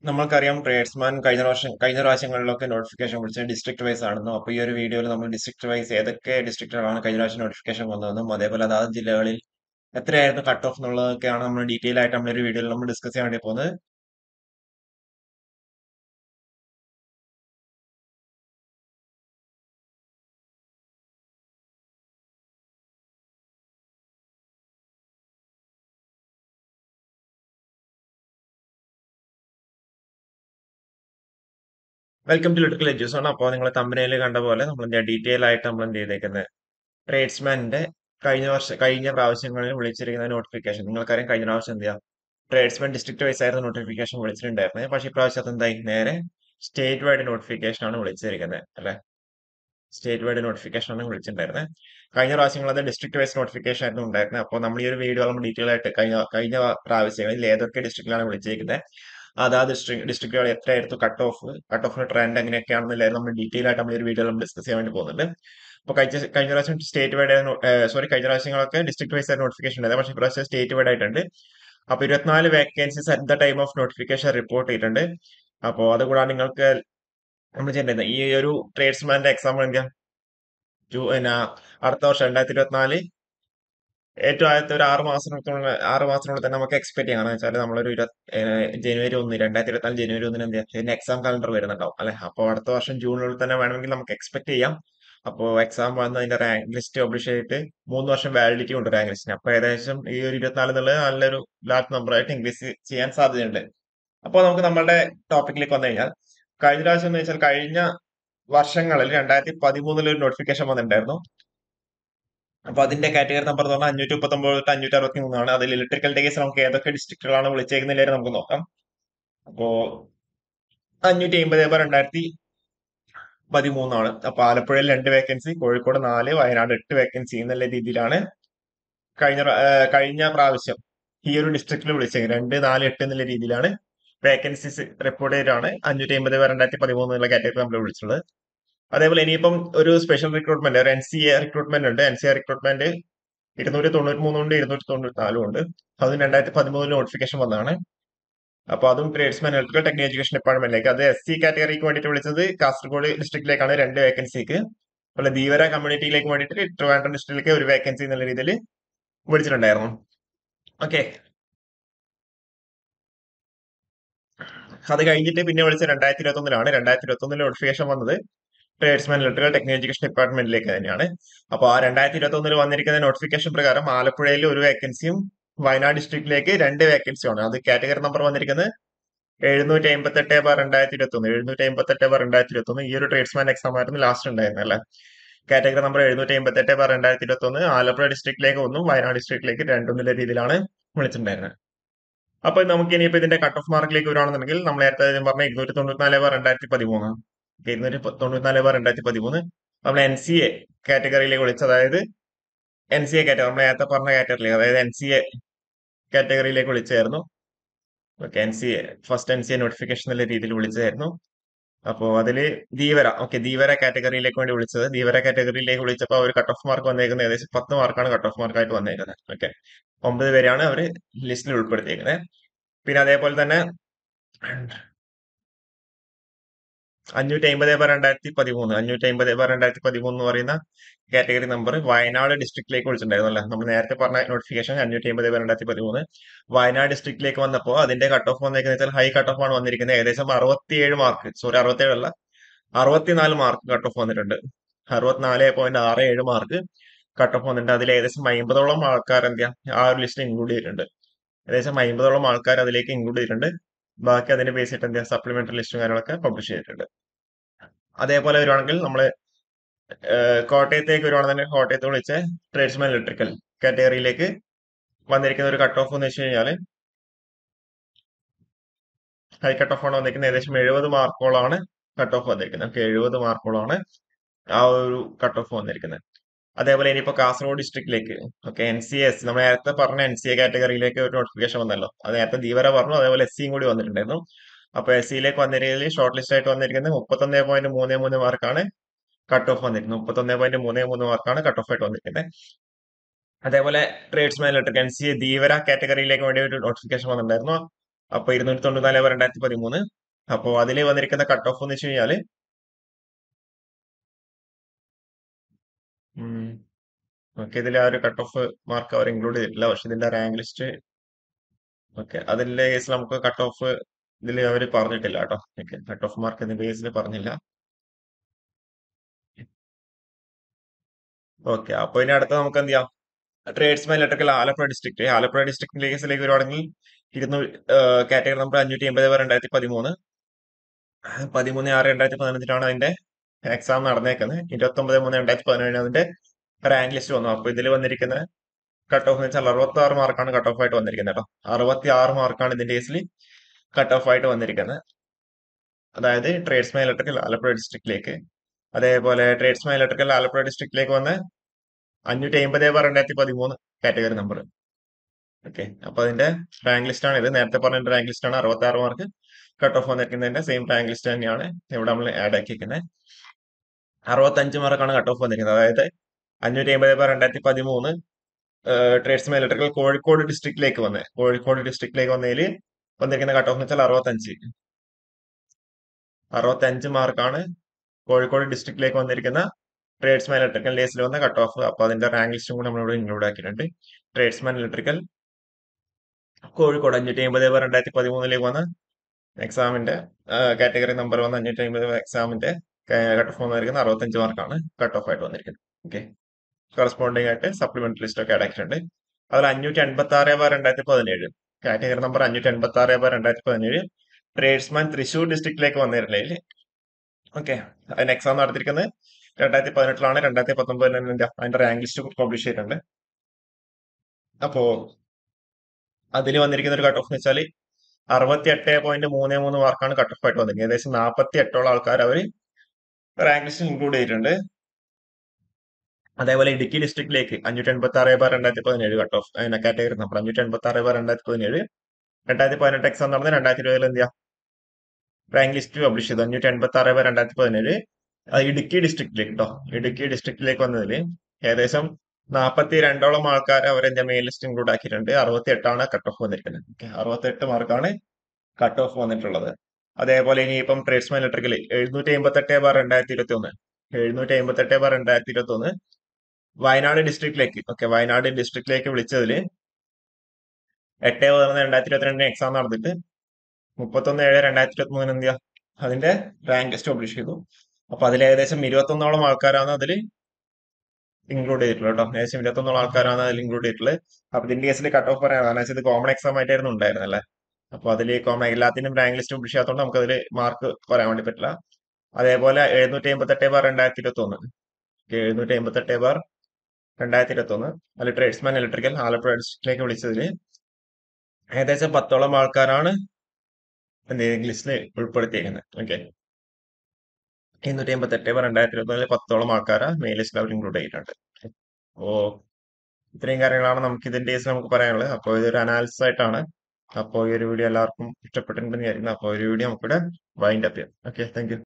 നമ്മൾക്കറിയാം ട്രേഡ്സ്മാൻ കഴിഞ്ഞ പ്രാവശ്യം കഴിഞ്ഞ പ്രാവശ്യങ്ങളിലൊക്കെ നോട്ടിഫിക്കേഷൻ വിളിച്ചത് ഡിസ്ട്രിക്ട് വൈസ് ആണെന്നും അപ്പൊ ഈ ഒരു വീഡിയോയിൽ നമ്മൾ ഡിസ്ട്രിക്ട് വൈസ് ഏതൊക്കെ ഡിസ്ട്രിക്റ്റുകളാണ് കഴിഞ്ഞ പ്രാവശ്യം നോട്ടിഫിക്കേഷൻ വന്നതെന്നും അതേപോലെ അതാത് ജില്ലകളിൽ എത്രയായിരുന്നു കട്ട് ഓഫ് എന്നുള്ളതൊക്കെയാണ് നമ്മൾ ഡീറ്റെയിൽ ആയിട്ട് നമ്മൾ ഒരു വീഡിയോയിൽ നമ്മൾ ഡിസ്കസ് ചെയ്യാൻ വേണ്ടി പോകുന്നത് വെൽക്കം ടു ലിറ്റിക്കൽ എജ്യൂസ് ആണ് അപ്പോൾ നിങ്ങൾ തമ്പനയിൽ കണ്ട പോലെ നമ്മൾ എന്താ ഡീറ്റെയിൽ ആയിട്ട് നമ്മൾ എന്ത് ചെയ്തേക്കുന്നത് ട്രേഡ്സ്മാന്റെ കഴിഞ്ഞ വർഷം കഴിഞ്ഞ പ്രാവശ്യങ്ങളിൽ വിളിച്ചിരിക്കുന്ന നോട്ടിഫിക്കേഷൻ നിങ്ങൾക്കറിയാം കഴിഞ്ഞ പ്രാവശ്യം എന്ത് ചെയ്യാം ട്രേഡ്സ്മാൻ ഡിസ്ട്രിക്ട് വൈസ് ആയിരുന്നു നോട്ടിഫിക്കേഷൻ വിളിച്ചിട്ടുണ്ടായിരുന്നത് പക്ഷേ ഇപ്രാവശ്യം അതെന്തായി നേരെ സ്റ്റേറ്റ് വൈഡ് നോട്ടിഫിക്കേഷൻ ആണ് വിളിച്ചിരിക്കുന്നത് അല്ലെ സ്റ്റേറ്റ് വൈഡ് നോട്ടിഫിക്കേഷൻ ആണ് വിളിച്ചിട്ടുണ്ടായിരുന്നത് കഴിഞ്ഞ പ്രാവശ്യങ്ങൾ അത് ഡിസ്ട്രിക്ട് വൈസ് നോട്ടിഫിക്കേഷൻ ആയിരുന്നു ഉണ്ടായിരുന്നത് അപ്പോൾ നമ്മൾ ഈ ഒരു വീഡിയോ നമ്മൾ ഡീറ്റെയിൽ ആയിട്ട് കഴിഞ്ഞ കഴിഞ്ഞ പ്രാവശ്യങ്ങളിൽ ഏതൊക്കെ ഡിസ്ട്രിക്റ്റിലാണ് വിളിച്ചിരിക്കുന്നത് അതാ ഡിസ്ട്രിക്ട് ഡിസ്ട്രിക്റ്റുകൾ എത്രയായിരുന്നു കട്ട് ഓഫ് കട്ട് ഓഫിന്റെ ട്രെൻഡ് എങ്ങനെയൊക്കെയാണെന്നില്ല നമ്മൾ ഡീറ്റെയിൽ ആയിട്ട് നമ്മൾ ഈ ഒരു വീഡിയോ നമ്മൾ ഡിസ്കസ് ചെയ്യാൻ വേണ്ടി പോകുന്നുണ്ട് അപ്പോൾ കഴിഞ്ഞ കഴിഞ്ഞ പ്രാവശ്യം സ്റ്റേറ്റ് വൈഡ് സോറി കഴിഞ്ഞ പ്രാവശ്യങ്ങളൊക്കെ ഡിസ്ട്രിക്ട് വൈസ് ആയിട്ട് നോട്ടിഫിക്കേഷൻ ഉണ്ടായത് പക്ഷേ ഇപ്രാവശ്യം സ്റ്റേറ്റ് വൈഡ് ആയിട്ടുണ്ട് അപ്പോൾ ഇരുപത്തിനാല് vacancies at the time of notification report ചെയ്തിട്ടുണ്ട് അപ്പോൾ അതുകൂടാതെ നിങ്ങൾക്ക് നമ്മൾ ചെയ്യേണ്ടത് ഈ ഒരു ട്രേഡ്സ്മാന്റെ എക്സാം എന്ത് ജൂ പിന്നെ അടുത്ത വർഷം രണ്ടായിരത്തി ഇരുപത്തിനാല് ഏറ്റവും ആദ്യത്തെ ഒരു ആറ് മാസത്തിനുള്ളിൽ ആറ് മാസത്തിനുള്ളിൽ തന്നെ നമുക്ക് എക്സ്പെക്ട് ചെയ്യാം കാരണം വെച്ചാൽ നമ്മളൊരു ഇരുപത്തി ജനുവരി ഒന്ന് രണ്ടായിരത്തി ഇരുപത്തിനാല് ജനുവരി ഒന്നിന് എന്ത് ചെയ്യാം ഇതിന്റെ എക്സാം കാലണ്ടർ വരുന്നുണ്ടാവും അല്ലെ അപ്പോൾ അടുത്ത വർഷം ജൂണിനുള്ളിൽ തന്നെ വേണമെങ്കിൽ നമുക്ക് എക്സ്പെക്ട് ചെയ്യാം അപ്പോൾ എക്സാം വന്ന് അതിന്റെ റാങ്ക് ലിസ്റ്റ് പബ്ലിഷ് ചെയ്തിട്ട് മൂന്ന് വർഷം വാലിഡിറ്റി ഉണ്ട് റാങ്ക് ലിസ്റ്റിന് അപ്പോൾ ഏകദേശം ഈ ഒരു ഇരുപത്തിനാല് എന്നുള്ളത് നല്ലൊരു ലാർജ് നമ്പർ ആയിട്ട് ഇൻക്രീസ് ചെയ്യാൻ സാധ്യതയുണ്ട് അപ്പോൾ നമുക്ക് നമ്മുടെ ടോപ്പിക്കിലേക്ക് വന്നു കഴിഞ്ഞാൽ കഴിഞ്ഞ പ്രാവശ്യം എന്ന് വെച്ചാൽ കഴിഞ്ഞ വർഷങ്ങളിൽ രണ്ടായിരത്തി പതിമൂന്നിൽ ഒരു നോട്ടിഫിക്കേഷൻ വന്നിട്ടുണ്ടായിരുന്നു അപ്പൊ അതിന്റെ കാറ്റഗറി നമ്പർ എന്ന് പറഞ്ഞാൽ അഞ്ഞൂറ്റി മുപ്പത്തി ഒമ്പത് തൊട്ട് അഞ്ഞൂറ്റി അറുപത്തി മൂന്നാണ് അതിൽ ഇലക്ട്രിക്കൽ ഡേസ് നമുക്ക് ഏതൊക്കെ ഡിസ്ട്രിക്റ്റുകളാണ് വിളിച്ചേക്കുന്നില്ല നമുക്ക് നോക്കാം അപ്പോ അഞ്ഞൂറ്റി അമ്പത് ബാർ രണ്ടായിരത്തി പതിമൂന്നാണ് അപ്പൊ ആലപ്പുഴയിൽ രണ്ട് വേക്കൻസി കോഴിക്കോട് നാല് വയനാട് എട്ട് വേക്കൻസി എന്നുള്ള രീതിയിലാണ് കഴിഞ്ഞ പ്ര- ഏഹ് കഴിഞ്ഞ പ്രാവശ്യം ഈ ഒരു ഡിസ്ട്രിക്റ്റിൽ വിളിച്ചത് രണ്ട് നാല് എട്ട് എന്നുള്ള രീതിയിലാണ് വേക്കൻസീസ് റിപ്പോർട്ട് ചെയ്തിട്ടാണ് അഞ്ഞൂറ്റി അമ്പത് പേർ രണ്ടായിരത്തി പതിമൂന്ന് എന്നുള്ള കാറ്റഗറി നമ്മൾ വിളിച്ചിട്ടുള്ളത് അതേപോലെ ഇനിയിപ്പം ഒരു സ്പെഷ്യൽ റിക്രൂട്ട്മെന്റ് ഒരു എൻ സി എ റിക്രൂട്ട്മെന്റ് ഉണ്ട് എൻ സി എ റിക്രൂട്ട്മെന്റ് ഇരുന്നൂറ്റി തൊണ്ണൂറ്റി മൂന്നുണ്ട് ഇരുന്നൂറ്റി തൊണ്ണൂറ്റി നാലും ഉണ്ട് അതും രണ്ടായിരത്തി പതിമൂന്നിൽ നോട്ടിഫിക്കേഷൻ വന്നതാണ് അപ്പൊ അതും ട്രേഡ്സ്മാൻ ഇലക്ട്രിക്കൽ ടെക്നിക്കൽ എഡ്യൂക്കേഷൻ ഡിപ്പാർട്ട്മെന്റിലേക്ക് അത് എസ് സി കാറ്റഗറിക്ക് വേണ്ടിയിട്ട് വിളിച്ചത് കാസർഗോഡ് ഡിസ്ട്രിക്റ്റിലേക്കാണ് രണ്ട് വേക്കൻസിക്ക് അതുപോലെ ധീവര കമ്മ്യൂണിറ്റിയിലേക്ക് വേണ്ടിയിട്ട് ട്രിവാൻഡ്രം ഡിസ്ട്രിക്റ്റിലേക്ക് ഒരു വേക്കൻസി എന്നുള്ള രീതിയിൽ വിളിച്ചിട്ടുണ്ടായിരുന്നു ഓക്കെ അത് കഴിഞ്ഞിട്ട് പിന്നെ വിളിച്ച രണ്ടായിരത്തി ഇരുപത്തി ഒന്നിലാണ് രണ്ടായിരത്തി ഇരുപത്തി ഒന്നിൽ നോട്ടിഫിക്കേഷൻ വന്നത് ട്രേഡ്സ്മാൻ ഇലക്ട്രിക്കൽ ടെക്നിക്കൽ എഡ്യൂക്കേഷൻ ഡിപ്പാർട്ട്മെന്റിലേക്ക് തന്നെയാണ് അപ്പോൾ ആ രണ്ടായിരത്തി ഇരുപത്തി ഒന്നിൽ വന്നിരിക്കുന്ന നോട്ടിഫിക്കേഷൻ പ്രകാരം ആലപ്പുഴയിൽ ഒരു വേക്കൻസിയും വയനാട് ഡിസ്ട്രിക്റ്റിലേക്ക് രണ്ട് വേക്കൻസിയാണ് അത് കാറ്റഗറി നമ്പർ വന്നിരിക്കുന്നത് എഴുന്നൂറ്റി അമ്പത്തി എട്ട് ബാർ രണ്ടായിരത്തി ഇരുപത്തി ഒന്ന് എഴുന്നൂറ്റി അമ്പത്തി എട്ട് ബാർ രണ്ടായിരത്തി ഇരുപത്തി ഒന്ന് ഈ ഒരു ട്രേഡ്സ്മാൻ എക്സാം ആയിരുന്നു ലാസ്റ്റ് ഉണ്ടായിരുന്നത് അല്ലെ കാറ്റഗറി നമ്പർ എഴുന്നൂറ്റി അമ്പത്തി എട്ട് ബാർ രണ്ടായിരത്തി ഇരുപത്തി ഒന്ന് ആലപ്പുഴ ഡിസ്ട്രിക്റ്റിലേക്ക് ഒന്നും വയനാട് ഡിസ്ട്രിക്റ്റിലേക്ക് രണ്ടും എന്നുള്ള രീതിയിലാണ് വിളിച്ചിട്ടുണ്ടായിരുന്നത് അപ്പൊ നമുക്ക് ഇനിയിപ്പോ ഇതിന്റെ കട്ട് ഓഫ് മാർക്കിലേക്ക് വരുവാണെന്നുണ്ടെങ്കിൽ നമ്മൾ നേരത്തെ ഞാൻ പറഞ്ഞ ഇരുന്നൂറ്റി തൊണ്ണൂറ്റിനാല് ബാർ രണ്ടായിരത്തി പതിമൂന്ന് ഇരുന്നൂറ്റി തൊണ്ണൂറ്റിനാല് ബാർ രണ്ടായിരത്തി പതിമൂന്ന് നമ്മൾ എൻ സി എ കാറ്റഗറിയിലേക്ക് വിളിച്ചത് അതായത് എൻ സി എ കാറ്റഗറി നമ്മൾ നേരത്തെ പറഞ്ഞ കാറ്റഗറിയിലേക്ക് അതായത് എൻ സി എ കാറ്റഗറിയിലേക്ക് വിളിച്ചായിരുന്നു okay N C A first N C A notification എന്നുള്ള രീതിയിൽ വിളിച്ചതായിരുന്നു അപ്പോൾ അതില് ധീവര ഓക്കെ ധീവര കാറ്റഗറിയിലേക്ക് വേണ്ടി വിളിച്ചത് ധീവര കാറ്റഗറിയിലേക്ക് വിളിച്ചപ്പോൾ അവർ കട്ട് ഓഫ് മാർക്ക് വന്നേക്കുന്നത് ഏകദേശം പത്ത് മാർക്കാണ് കട്ട് ഓഫ് മാർക്കായിട്ട് വന്നേക്കുന്നത് ഓക്കെ ഒമ്പത് പേരെയാണ് അവർ ലിസ്റ്റിൽ ഉൾപ്പെടുത്തിയേക്കുന്നത് പിന്നെ അതേപോലെ തന്നെ അഞ്ഞൂറ്റി അമ്പത് ബാർ രണ്ടായിരത്തി പതിമൂന്ന് അഞ്ഞൂറ്റി അമ്പത് ബാർ രണ്ടായിരത്തി പതിമൂന്ന് എന്ന് പറയുന്ന കാറ്റഗറി നമ്പർ വയനാട് ഡിസ്ട്രിക്റ്റിലേക്ക് വിളിച്ചിട്ടുണ്ടായിരുന്നു അല്ലേ നമ്മൾ നേരത്തെ പറഞ്ഞ നോട്ടിഫിക്കേഷൻ അഞ്ഞൂറ്റി അമ്പത് ബാർ രണ്ടായിരത്തി പതിമൂന്ന് വയനാട് ഡിസ്ട്രിക്റ്റിലേക്ക് വന്നപ്പോൾ അതിന്റെ കട്ട് ഓഫ് വന്നേക്കുന്നത് വെച്ചാൽ ഹൈ കട്ട് ഓഫ് ആണ് വന്നിരിക്കുന്നത് ഏകദേശം അറുപത്തിയേഴ് മാർക്ക് സോറി അറുപത്തിയേഴ് അല്ല അറുപത്തിനാല് മാർക്ക് കട്ട് ഓഫ് വന്നിട്ടുണ്ട് അറുപത്തിനാല് പോയിന്റ് ആറ് ഏഴ് മാർക്ക് കട്ട് ഓഫ് വന്നിട്ടുണ്ട് അതിൽ ഏകദേശം അമ്പതോളം ആൾക്കാർ എന്ത് ചെയ്യാം ആ ഒരു ലിസ്റ്റിൽ ഇൻക്ലൂഡ് ചെയ്തിട്ടുണ്ട് ഏകദേശം അമ്പതോളം ആൾക്കാർ അതിലേക്ക് ഇൻക്ലൂഡ് ചെയ്തിട്ടുണ്ട് ബാക്കി അതിനെ ബേസ് ചെയ്തിട്ട് എന്ത് ചെയ്യാം സപ്ലിമെന്ററി ലിസ്റ്റും കാര്യങ്ങളൊക്കെ പബ്ലിഷ് ചെയ്തിട്ടുണ്ട് അതേപോലെ വരുവാണെങ്കിൽ നമ്മൾ കോട്ടയത്തേക്ക് വരുവാണെന്നുണ്ടെങ്കിൽ കോട്ടയത്ത് വിളിച്ച ട്രേഡ്സ്മാൻ ഇലക്ട്രിക്കൽ കാറ്റഗറിയിലേക്ക് വന്നിരിക്കുന്ന ഒരു കട്ട് ഓഫ് എന്ന് വെച്ച് കഴിഞ്ഞാൽ ഹൈ കട്ട് ഓഫ് ആണ് വന്നിരിക്കുന്നത് ഏകദേശം എഴുപത് മാർക്കോളാണ് കട്ട് ഓഫ് വന്നിരിക്കുന്നത് ഓക്കെ എഴുപത് മാർക്കോളാണ് ആ ഒരു കട്ട് ഓഫ് വന്നിരിക്കുന്നത് അതേപോലെ ഇനിയിപ്പോ കാസർഗോഡ് ഡിസ്ട്രിക്റ്റിലേക്ക് ഓക്കെ എൻ സി എസ് നമ്മൾ നേരത്തെ പറഞ്ഞ എൻ സി എ കാറ്റഗറിയിലേക്ക് ഒരു നോട്ടിഫിക്കേഷൻ വന്നല്ലോ അത് നേരത്തെ ദീവര പറഞ്ഞു അതേപോലെ എസ് സിയും കൂടി വന്നിട്ടുണ്ടായിരുന്നു അപ്പൊ എസ് സിയിലേക്ക് വന്നിരിക്കുന്നതിൽ ഷോർട്ട് ലിസ്റ്റ് ആയിട്ട് വന്നിരിക്കുന്നത് മുപ്പത്തൊന്നേ പോയിന്റ് മൂന്ന് മൂന്ന് മാർക്കാണ് കട്ട് ഓഫ് വന്നിരിക്കുന്നത് മുപ്പത്തൊന്നേ പോയിന്റ് മൂന്ന് മൂന്ന് മാർക്കാണ് കട്ട് ഓഫ് ആയിട്ട് വന്നിരിക്കുന്നത് അതേപോലെ tradesman electric N C A Dheevara കാറ്റഗറിയിലേക്ക് വേണ്ടി ഒരു നോട്ടിഫിക്കേഷൻ വന്നിട്ടുണ്ടായിരുന്നു അപ്പൊ ഇരുന്നൂറ്റി തൊണ്ണൂറ്റിനാല് ബാർ രണ്ടായിരത്തി പതിമൂന്ന് അപ്പോ അതിൽ വന്നിരിക്കുന്ന കട്ട് ഓഫ് എന്ന് വെച്ച് കഴിഞ്ഞാല് ഓക്കെ ഇതിൽ ആ ഒരു കട്ട് ഓഫ് മാർക്ക് അവർ ഇൻക്ലൂഡ് ചെയ്തിട്ടില്ല പക്ഷെ ഇതിന്റെ റാങ്ക് ലിസ്റ്റ് ഓക്കെ അതിന്റെ കേസിൽ നമുക്ക് കട്ട് ഓഫ് ഇതിൽ അവർ പറഞ്ഞിട്ടില്ല കേട്ടോ ഓക്കെ കട്ട് ഓഫ് മാർക്ക് എന്ന ബേസിൽ പറഞ്ഞില്ല ഓക്കെ അപ്പൊ ഇനി അടുത്ത നമുക്ക് എന്ത് ചെയ്യാം tradesman electrical Alappuzha district Alappuzha district കേസിലേക്ക് വരുവാണെങ്കിൽ ഇരുന്നൂറ് കാറ്റഗറി നമ്പർ അഞ്ഞൂറ്റി എൺപത് രണ്ടായിരത്തി പതിമൂന്ന് പതിമൂന്ന് ആറ് രണ്ടായിരത്തി പതിനഞ്ചിലാണ് അതിന്റെ എക്സാം നടന്നേക്കുന്നത് ഇരുപത്തി ഒമ്പത് മൂന്ന് രണ്ടായിരത്തി പതിനേഴിന് അതിന്റെ റാങ്ക് ലിസ്റ്റ് വന്നു അപ്പൊ ഇതിൽ വന്നിരിക്കുന്ന കട്ട് ഓഫ് എന്ന് വെച്ചാൽ അറുപത്തി ആറ് മാർക്കാണ് കട്ട് ഓഫ് ആയിട്ട് വന്നിരിക്കുന്നത് കേട്ടോ അറുപത്തി ആറ് മാർക്കാണ് ഇതിന്റെ കേസിൽ കട്ട് ഓഫ് ആയിട്ട് വന്നിരിക്കുന്നത് അതായത് ട്രേഡ്സ്മാൻ ഇലക്ട്രിക്കൽ ആലപ്പുഴ ഡിസ്ട്രിക്റ്റിലേക്ക് അതേപോലെ ട്രേഡ്സ്മാൻ ഇലക്ട്രിക്കൽ ആലപ്പുഴ ഡിസ്ട്രിക്റ്റിലേക്ക് വന്ന് അഞ്ഞൂറ്റി അമ്പത് ബാർ രണ്ടായിരത്തി പതിമൂന്ന് കാറ്റഗറി നമ്പർ ഓക്കെ അപ്പൊ അതിന്റെ റാങ്ക് ലിസ്റ്റ് ആണ് ഇത് നേരത്തെ പറഞ്ഞ റാങ്ക് ലിസ്റ്റ് ആണ് അറുപത്തി ആറ് മാർക്ക് കട്ട് ഓഫ് വന്നിരിക്കുന്നതിന്റെ സെയിം റാങ്ക് ലിസ്റ്റ് തന്നെയാണ് ഇവിടെ നമ്മൾ ആഡ് ആക്കിയിരിക്കുന്നത് അറുപത്തഞ്ച് മാർക്കാണ് കട്ട് ഓഫ് വന്നിരിക്കുന്നത് അതായത് അഞ്ഞൂറ്റി അമ്പത് ബാർ രണ്ടായിരത്തി പതിമൂന്ന് ട്രേഡ്സ്മാൻ ഇലക്ട്രിക്കൽ കോഴിക്കോട് ഡിസ്ട്രിക്റ്റിലേക്ക് വന്ന് കോഴിക്കോട് ഡിസ്ട്രിക്റ്റിലേക്ക് വന്നതിൽ വന്നിരിക്കുന്ന കട്ട് ഓഫ് എന്ന് വെച്ചാൽ അറുപത്തഞ്ച് അറുപത്തഞ്ച് മാർക്കാണ് കോഴിക്കോട് ഡിസ്ട്രിക്റ്റിലേക്ക് വന്നിരിക്കുന്ന ട്രേഡ്സ്മാൻ ഇലക്ട്രിക്കൽ ഡേസിൽ വന്ന കട്ട് ഓഫ് അപ്പൊ അതിന്റെ റാങ്ക് ലിസ്റ്റും കൂടെ നമ്മളിവിടെ ഇൻക്ലൂഡ് ആക്കിയിട്ടുണ്ട് ട്രേഡ്സ്മാൻ ഇലക്ട്രിക്കൽ കോഴിക്കോട് അഞ്ഞൂറ്റി അമ്പത് ബാർ രണ്ടായിരത്തി പതിമൂന്നിലേക്ക് വന്ന എക്സാമിന്റെ കാറ്റഗറി നമ്പർ വന്ന അഞ്ഞൂറ്റി അമ്പത് എക്സാമിന്റെ കട്ട് ഓഫ് വന്നിരിക്കുന്ന അറുപത്തഞ്ച് മാർക്കാണ് കട്ട് ഓഫ് ആയിട്ട് വന്നിരിക്കുന്നത് ഓക്കെ കറസ്പോണ്ടിങ് ആയിട്ട് സപ്ലിമെന്ററി ലിസ്റ്റ് ഒക്കെ അടക്കിയിട്ടുണ്ട് അതിൽ അഞ്ഞൂറ്റി അൻപത്തി ആറ് ബാർ രണ്ടായിരത്തി പതിനേഴ് കാറ്റഗറി നമ്പർ അഞ്ഞൂറ്റി അൻപത്തി ആറ് ബാർ രണ്ടായിരത്തി പതിനേഴ് ട്രേഡ്സ്മാൻ തൃശൂർ ഡിസ്ട്രിക്റ്റിലേക്ക് വന്നിരുന്നതിൽ ഓക്കെ അതിന് എക്സാം നടത്തിയിരിക്കുന്നത് രണ്ടായിരത്തി പതിനെട്ടിലാണ് രണ്ടായിരത്തി പത്തൊമ്പതിൽ അതിന്റെ റാങ്ക് ലിസ്റ്റ് പബ്ലിഷ് ചെയ്തിട്ടുണ്ട് അപ്പോ അതിൽ വന്നിരിക്കുന്ന ഒരു കട്ട് ഓഫ് എന്ന് വെച്ചാൽ അറുപത്തി എട്ട് പോയിന്റ് മൂന്ന് മൂന്ന് മാർക്കാണ് കട്ട് ഓഫ് ആയിട്ട് വന്നിരിക്കുന്നത് ഏകദേശം നാൽപ്പത്തി എട്ടോളം ആൾക്കാർ അവർ റാങ്ക് ലിസ്റ്റ് ഇൻക്ലൂഡ് ചെയ്തിട്ടുണ്ട് അതേപോലെ ഇടുക്കി ഡിസ്ട്രിക്റ്റിലേക്ക് അഞ്ഞൂറ്റി എൺപത്തി ആറ് ബാർ രണ്ടായിരത്തി പതിനേഴ് കട്ട് ഓഫ് അതിന്റെ കാറ്റഗറി നമ്പർ അഞ്ഞൂറ്റി എൺപത്തി ആറ് ബാർ രണ്ടായിരത്തി പതിനേഴ് രണ്ടായിരത്തി പതിനെട്ട് എക്സാം നടന്ന് രണ്ടായിരത്തി ഇരുപതിൽ എന്ത് ചെയ്യാം റാങ്ക് ലിസ്റ്റ് പബ്ലിഷ് ചെയ്തു അഞ്ഞൂറ്റി എൺപത്തി ആറ് ബാർ രണ്ടായിരത്തി പതിനേഴ് ഇടുക്കി ഡിസ്ട്രിക്റ്റിലേക്ക് കേട്ടോ ഇടുക്കി ഡിസ്ട്രിക്റ്റിലേക്ക് വന്നതിൽ ഏകദേശം നാൽപ്പത്തി രണ്ടോളം ആൾക്കാർ അവർ എന്റെ മെയിൻ ലിസ്റ്റ് ഇൻക്ലൂഡ് ആക്കിയിട്ടുണ്ട് അറുപത്തി എട്ടാണ് കട്ട് ഓഫ് വന്നിരിക്കുന്നത് ഓക്കെ അറുപത്തി എട്ട് മാർക്കാണ് കട്ട് ഓഫ് വന്നിട്ടുള്ളത് അതേപോലെ ഇനി ഇപ്പം ട്രേഡ്സ്മാൻ ഇലക്ട്രിക്കൽ എഴുന്നൂറ്റി അമ്പത്തി എട്ട് ബാർ രണ്ടായിരത്തി ഇരുപത്തി ഒന്ന് എഴുന്നൂറ്റി അമ്പത്തി എട്ട് ബാർ രണ്ടായിരത്തി ഇരുപത്തി ഒന്ന് വയനാട് ഡിസ്ട്രിക്റ്റിലേക്ക് ഓക്കെ വയനാട് ഡിസ്ട്രിക്റ്റിലേക്ക് വിളിച്ചതിൽ എട്ട് പതിനൊന്ന് രണ്ടായിരത്തി ഇരുപത്തിരണ്ടിന് എക്സാം നടന്നിട്ട് മുപ്പത്തൊന്ന് ഏഴ് രണ്ടായിരത്തി ഇരുപത്തി മൂന്നിന് എന്ത് അതിന്റെ റാങ്ക് ലിസ്റ്റ് പബ്ലിഷ് ചെയ്തു അപ്പൊ അതിൽ ഏകദേശം ഇരുപത്തൊന്നോളം ആൾക്കാരാണ് അതിൽ ഇൻക്ലൂഡ് ചെയ്തിട്ടുള്ളത് കേട്ടോ ഏകദേശം ഇരുപത്തൊന്നോളം ആൾക്കാരാണ് അതിൽ ഇൻക്ലൂഡ് ചെയ്തിട്ടുള്ളത് അപ്പൊ ഇതിന്റെ കേസിൽ കട്ട് ഓഫ് പറയാൻ കാരണം ഇത് കോമൺ എക്സാം ആയിട്ടായിരുന്നു ഉണ്ടായിരുന്നല്ലേ അപ്പൊ അതിൽ കോമൺ എല്ലാത്തിനും റാങ്ക് ലിസ്റ്റ് പബ്ലിഷ് ചെയ്യാത്തതുകൊണ്ട് നമുക്ക് അതിൽ മാർക്ക് പറയാൻ വേണ്ടി പറ്റില്ല അതേപോലെ എഴുന്നൂറ്റി അമ്പത്തി എട്ട് ബാർ രണ്ടായിരത്തി ഇരുപത്തി ഒന്ന് എഴുന്നൂറ്റി അമ്പത്തി എട്ട് ബാർ രണ്ടായിരത്തി ഇരുപത്തി ഒന്ന് അതിൽ ട്രേഡ്സ്മാൻ ഇലക്ട്രിക്കൽ ആലപ്പുഴ ഡിസ്ട്രിക്റ്റിലേക്ക് വിളിച്ചതിൽ ഏകദേശം പത്തോളം ആൾക്കാരാണ് എന്ത് ലിസ്റ്റിൽ ഉൾപ്പെടുത്തിയിരിക്കുന്നത് ഓക്കെ എഴുന്നൂറ്റി അമ്പത്തി എട്ട് ബാർ രണ്ടായിരത്തി ഇരുപത്തി ഒന്നിൽ പത്തോളം ആൾക്കാരെ മെയിൽ ലിസ്റ്റിൽ അവർ ഇൻക്ലൂഡ് ചെയ്തിട്ടുണ്ട് അപ്പോ ഇത്രയും കാര്യങ്ങളാണ് നമുക്ക് ഇതിന്റെ കേസ് നമുക്ക് പറയാനുള്ളത് അപ്പോൾ ഇതൊരു അനാലിസിസ് ആയിട്ടാണ് അപ്പോൾ ഈ ഒരു വീഡിയോ എല്ലാവർക്കും ഇഷ്ടപ്പെട്ടിട്ടുണ്ടെന്ന് വിചാരിക്കുന്നു അപ്പോൾ ഒരു വീഡിയോ നമുക്കിവിടെ വൈൻഡ് അപ്പ് ചെയ്യാം ഓക്കെ താങ്ക്